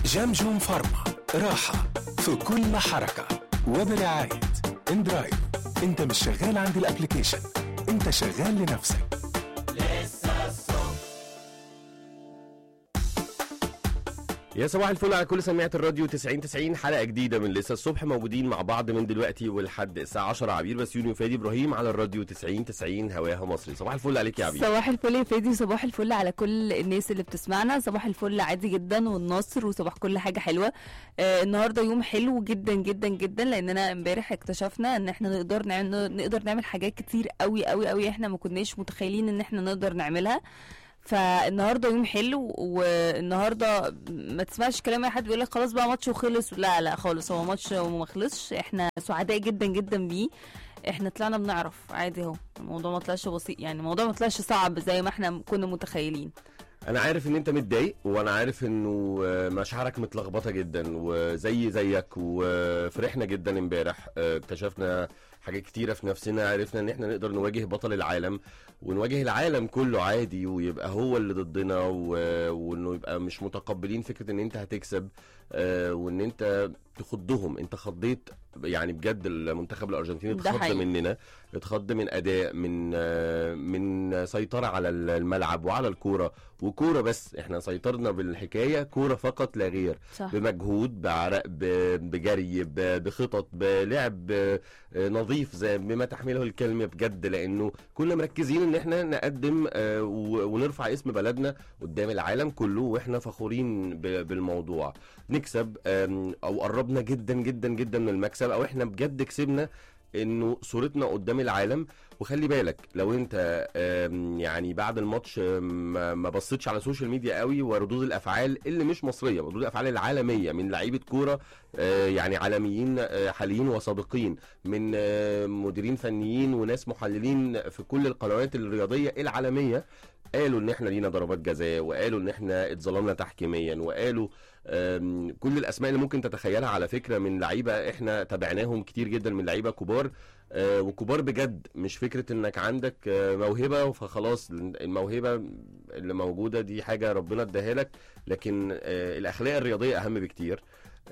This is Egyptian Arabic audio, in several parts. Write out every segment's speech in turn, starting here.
جمجم فارما راحة في كل حركة وبرعاية اندرايف انت مش شغال عند الابليكيشن انت شغال لنفسك يا صباح الفل على كل سماعة الراديو 90 90 حلقة جديدة من لسه الصبح موجودين مع بعض من دلوقتي ولحد الساعة 10 عبير بسيوني وفادي ابراهيم على الراديو 90 90 هواها مصري صباح الفل عليك يا عبير صباح الفل يا فادي وصباح الفل على كل الناس اللي بتسمعنا صباح الفل عادي جدا والنصر وصباح كل حاجه حلوه آه النهارده يوم حلو جدا جدا جدا لاننا امبارح اكتشفنا ان احنا نقدر نعمل نقدر نعمل حاجات كتير قوي قوي قوي احنا ما كناش متخيلين ان احنا نقدر نعملها فالنهارده يوم حلو والنهارده ما تسمعش كلام اي حد بيقول لك خلاص بقى ماتش وخلص لا لا خالص هو ماتش وما خلصش احنا سعداء جدا جدا بيه احنا طلعنا بنعرف عادي اهو الموضوع ما طلعش بسيط يعني الموضوع ما طلعش صعب زي ما احنا كنا متخيلين انا عارف ان انت متضايق وانا عارف انه آه، مشاعرك متلخبطة جدا وزي زيك وفرحنا جدا امبارح آه، اكتشفنا حاجات كتيرة في نفسنا عرفنا ان احنا نقدر نواجه بطل العالم ونواجه العالم كله عادي ويبقى هو اللي ضدنا و- وانه يبقى مش متقبلين فكرة ان انت هتكسب آه، وان انت تخضهم انت خضيت يعني بجد المنتخب الارجنتيني ده اتخض حقيقي. مننا اتخض من اداء من آه، من سيطره على الملعب وعلى الكوره وكوره بس احنا سيطرنا بالحكايه كوره فقط لا غير صح بمجهود بعرق ب- بجري ب- بخطط بلعب آه، نظيف زي بما تحمله الكلمه بجد لانه كنا مركزين ان احنا نقدم آه، و- ونرفع اسم بلدنا قدام العالم كله واحنا فخورين ب- بالموضوع نكسب آم، او قربنا جدا جدا جدا من المكسب او احنا بجد كسبنا انه صورتنا قدام العالم وخلي بالك لو انت آم، يعني بعد الماتش آم، ما ما بصيتش على السوشيال ميديا قوي وردود الافعال اللي مش مصريه ردود الافعال العالميه من لعيبه كوره آه، يعني عالميين آه، حاليين وسابقين من آه، مديرين فنيين وناس محللين في كل القنوات الرياضيه العالميه قالوا ان احنا لينا ضربات جزاء وقالوا ان احنا اتظلمنا تحكيميا وقالوا آم، كل الاسماء اللي ممكن تتخيلها على فكره من لعيبه احنا تابعناهم كتير جدا من لعيبه كبار آه، وكبار بجد مش فكره انك عندك آه، موهبه فخلاص الموهبه اللي موجوده دي حاجه ربنا اداها لك لكن آه، الاخلاق الرياضيه اهم بكتير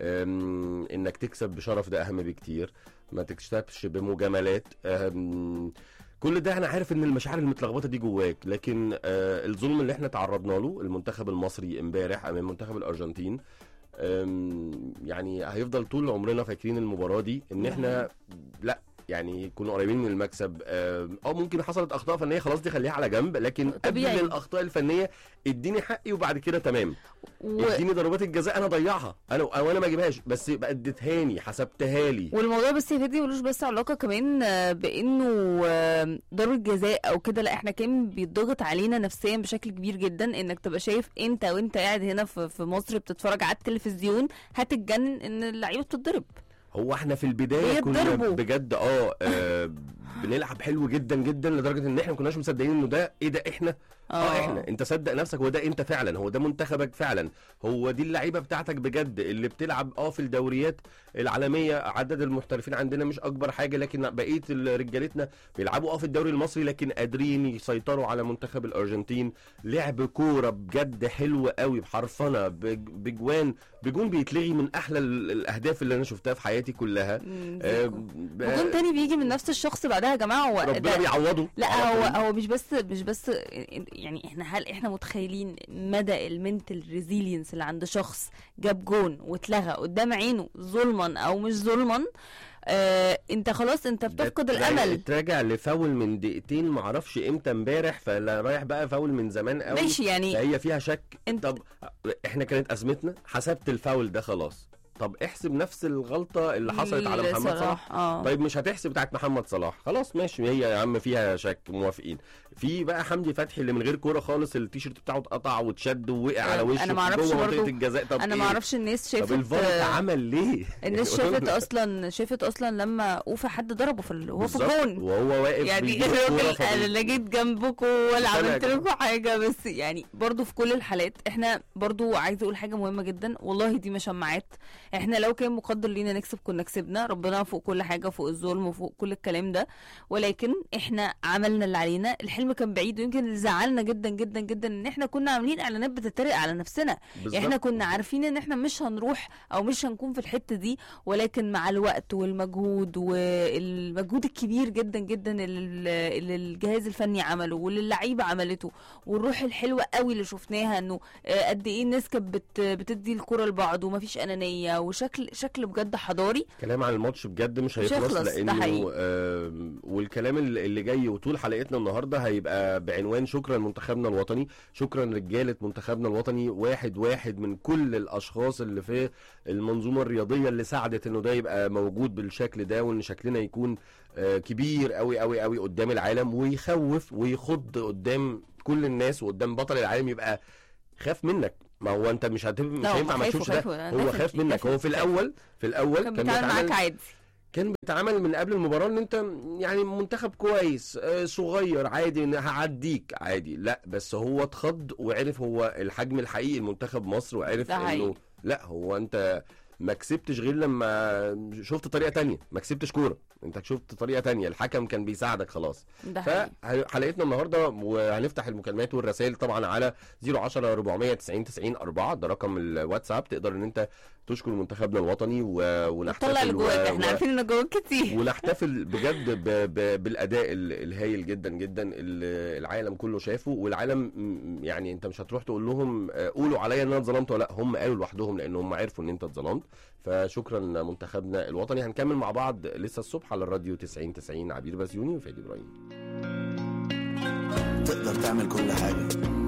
آم، انك تكسب بشرف ده اهم بكتير ما تكسبش بمجاملات آم، كل ده انا عارف ان المشاعر المتلخبطه دي جواك لكن آه الظلم اللي احنا تعرضنا له المنتخب المصري امبارح امام منتخب الارجنتين آم، يعني هيفضل طول عمرنا فاكرين المباراه دي ان احنا لا يعني كنا قريبين من المكسب آم، اه ممكن حصلت اخطاء فنيه خلاص دي خليها على جنب لكن قبل طبيعي. الاخطاء الفنيه اديني حقي وبعد كده تمام و... اديني ضربات الجزاء انا ضيعها انا او انا ما اجيبهاش بس يبقى اديتهاني حسبتها لي والموضوع بس يا فادي ملوش بس علاقه كمان آه، بانه آه، ضربه جزاء او كده لا احنا كمان بيتضغط علينا نفسيا بشكل كبير جدا انك تبقى شايف انت وانت قاعد هنا في في مصر بتتفرج على التلفزيون هتتجنن ان اللعيبه بتتضرب هو احنا في البدايه كنا بيتضربوا. بجد اه, آه بنلعب حلو جدا جدا لدرجه ان احنا ما كناش مصدقين انه ده ايه ده احنا اه احنا انت صدق نفسك هو ده انت فعلا هو ده منتخبك فعلا هو دي اللعيبه بتاعتك بجد اللي بتلعب اه في الدوريات العالميه عدد المحترفين عندنا مش اكبر حاجه لكن بقيه ال- رجالتنا بيلعبوا اه في الدوري المصري لكن قادرين يسيطروا على منتخب الارجنتين لعب كوره بجد حلو قوي بحرفنه بج- بجوان بجون بيتلغي من احلى ال- الاهداف اللي انا شفتها في حياتي كلها مم، آه، ب- ب- وجون تاني بيجي من نفس الشخص بعدها يا جماعه هو ربنا ده- بيعوضه لا على هو طول. هو مش بس مش بس يعني احنا هل احنا متخيلين مدى المنتل ريزيلينس اللي عند شخص جاب جون واتلغى قدام عينه ظلما او مش ظلما آه انت خلاص انت بتفقد ده- ده الامل تراجع لفاول من دقيقتين معرفش امتى امبارح فلا رايح بقى فاول من زمان قوي ماشي يعني فهي فيها شك انت- طب احنا كانت ازمتنا حسبت الفاول ده خلاص طب احسب نفس الغلطه اللي حصلت على محمد صلاح صلاح اه طيب مش هتحسب بتاعت محمد صلاح خلاص ماشي هي يا عم فيها شك موافقين في بقى حمدي فتحي اللي من غير كوره خالص التيشيرت بتاعه اتقطع واتشد ووقع على أنا وشه معرفش جوه منطقه برضو- الجزاء طب انا إيه؟ ما اعرفش الناس طب شافت الفار آه، اتعمل ليه؟ الناس شافت اصلا شافت اصلا لما اوفا حد ضربه في ال- وهو في بالظبط، الجون وهو واقف يعني بيجيب الكورة الراجل فبي- انا لا جيت جنبكم ولا سامع عملت كده. لكم حاجه بس يعني برضو في كل الحالات احنا برضو عايزه اقول حاجه مهمه جدا والله دي مش شماعات احنا لو كان مقدر لينا نكسب كنا كسبنا ربنا فوق كل حاجه فوق الظلم وفوق كل الكلام ده ولكن احنا عملنا اللي علينا الحلم كان بعيد ويمكن اللي زعلنا جدا جدا جدا ان احنا كنا عاملين اعلانات بتتريق على نفسنا بالظبط. احنا كنا عارفين ان احنا مش هنروح او مش هنكون في الحته دي ولكن مع الوقت والمجهود والمجهود الكبير جدا جدا اللي اللي الجهاز الفني عمله واللي اللعيبه عملته والروح الحلوه قوي اللي شفناها انه آه، قد ايه الناس كانت بت- بتدي الكره لبعض ومفيش انانيه وشكل شكل بجد حضاري كلام عن الماتش بجد مش مش هيخلص هيخلص، ده لانه حقيقي. آم، والكلام اللي اللي جاي وطول حلقتنا النهارده هيبقى بعنوان شكرا منتخبنا الوطني شكرا رجاله منتخبنا الوطني واحد واحد من كل الاشخاص اللي في المنظومه الرياضيه اللي ساعدت انه ده يبقى موجود بالشكل ده وان شكلنا يكون آه، كبير قوي قوي قوي قدام العالم ويخوف ويخض قدام كل الناس وقدام بطل العالم يبقى خاف منك ما هو انت مش هتبقى مش لا، هم هينفع ما خافوا- تشوفش ده خافوا، هو الناس خاف اللي- منك هو في الاول في الاول كان بيتعامل معاك عادي كان بيتعامل من قبل المباراه ان انت يعني منتخب كويس آه، صغير عادي ان هعديك عادي لا بس هو اتخض وعرف هو الحجم الحقيقي لمنتخب مصر وعرف ده انه حقيقي. لا هو انت ما كسبتش غير لما شفت طريقه تانية ما كسبتش كوره انت شفت طريقه تانية الحكم كان بيساعدك خلاص ده حقيقي فحلقتنا النهارده وهنفتح المكالمات والرسائل طبعا على 010 490 90 4 ده رقم الواتساب تقدر ان انت تشكر منتخبنا الوطني و... ونحتفل طلع اللي جواك و... احنا و... عارفين ان جواك كتير ونحتفل بجد ب... ب... بالاداء ال- الهايل جدا جدا اللي العالم كله شافه والعالم م- يعني انت مش هتروح تقول لهم آه، قولوا عليا ان انا اتظلمت ولا لا هم قالوا لوحدهم لان هم عرفوا ان انت اتظلمت فشكرا منتخبنا الوطني هنكمل مع بعض لسه الصبح على الراديو 90 90 عبير بسيوني وفادي ابراهيم تقدر تعمل كل حاجة